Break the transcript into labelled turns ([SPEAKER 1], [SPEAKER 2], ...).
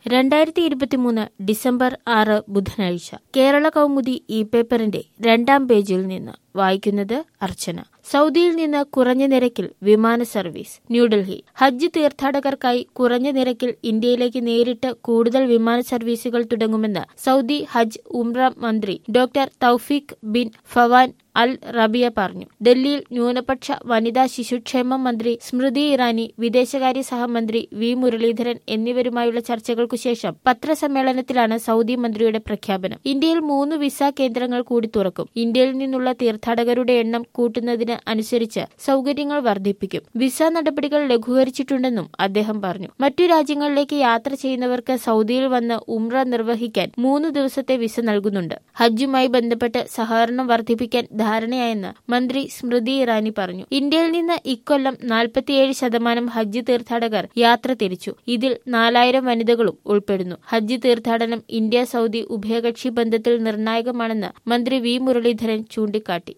[SPEAKER 1] രണ്ടായിരത്തി ഇരുപത്തിമൂന്ന് ഡിസംബർ ആറ് ബുധനാഴ്ച കേരള കൗമുദി ഇ പേപ്പറിന്റെ രണ്ടാം പേജിൽ നിന്ന് വായിക്കുന്നത് അർച്ചന സൗദിയിൽ നിന്ന് കുറഞ്ഞ നിരക്കിൽ വിമാന സർവീസ് ന്യൂഡൽഹി ഹജ്ജ് തീർത്ഥാടകർക്കായി കുറഞ്ഞ നിരക്കിൽ ഇന്ത്യയിലേക്ക് നേരിട്ട് കൂടുതൽ വിമാന സർവീസുകൾ തുടങ്ങുമെന്ന് സൗദി ഹജ്ജ് ഉംറ മന്ത്രി doctor Tawfiq bin Fawzan al Rabiah പറഞ്ഞു ഡൽഹിയിൽ ന്യൂനപക്ഷ വനിതാ ശിശുക്ഷേമ മന്ത്രി സ്മൃതി ഇറാനി വിദേശകാര്യ സഹമന്ത്രി വി മുരളീധരൻ എന്നിവരുമായുള്ള ചർച്ചകൾക്കു ശേഷം പത്രസമ്മേളനത്തിലാണ് സൗദി മന്ത്രിയുടെ പ്രഖ്യാപനം ഇന്ത്യയിൽ മൂന്ന് വിസ കേന്ദ്രങ്ങൾ കൂടി തുറക്കും ഇന്ത്യയിൽ നിന്നുള്ള തീർത്ഥാടകരുടെ എണ്ണം കൂട്ടുന്നതിന് അനുസരിച്ച് സൗകര്യങ്ങൾ വർദ്ധിപ്പിക്കും വിസ നടപടികൾ ലഘൂകരിച്ചിട്ടുണ്ടെന്നും അദ്ദേഹം പറഞ്ഞു മറ്റു രാജ്യങ്ങളിലേക്ക് യാത്ര ചെയ്യുന്നവർക്ക് സൗദിയിൽ വന്ന് ഉംറ നിർവഹിക്കാൻ മൂന്ന് ദിവസത്തെ വിസ നൽകുന്നുണ്ട് ഹജ്ജുമായി ബന്ധപ്പെട്ട് സഹകരണം വർദ്ധിപ്പിക്കാൻ ധാരണയായെന്ന് മന്ത്രി സ്മൃതി ഇറാനി പറഞ്ഞു ഇന്ത്യയിൽ നിന്ന് ഇക്കൊല്ലം നാൽപ്പത്തിയേഴ് ശതമാനം ഹജ്ജ് തീർത്ഥാടകർ യാത്ര തിരിച്ചു ഇതിൽ നാലായിരം വനിതകളും ഉൾപ്പെടുന്നു ഹജ്ജ് തീർത്ഥാടനം ഇന്ത്യ സൗദി ഉഭയകക്ഷി ബന്ധത്തിൽ നിർണായകമാണെന്ന് മന്ത്രി വി മുരളീധരൻ ചൂണ്ടിക്കാട്ടി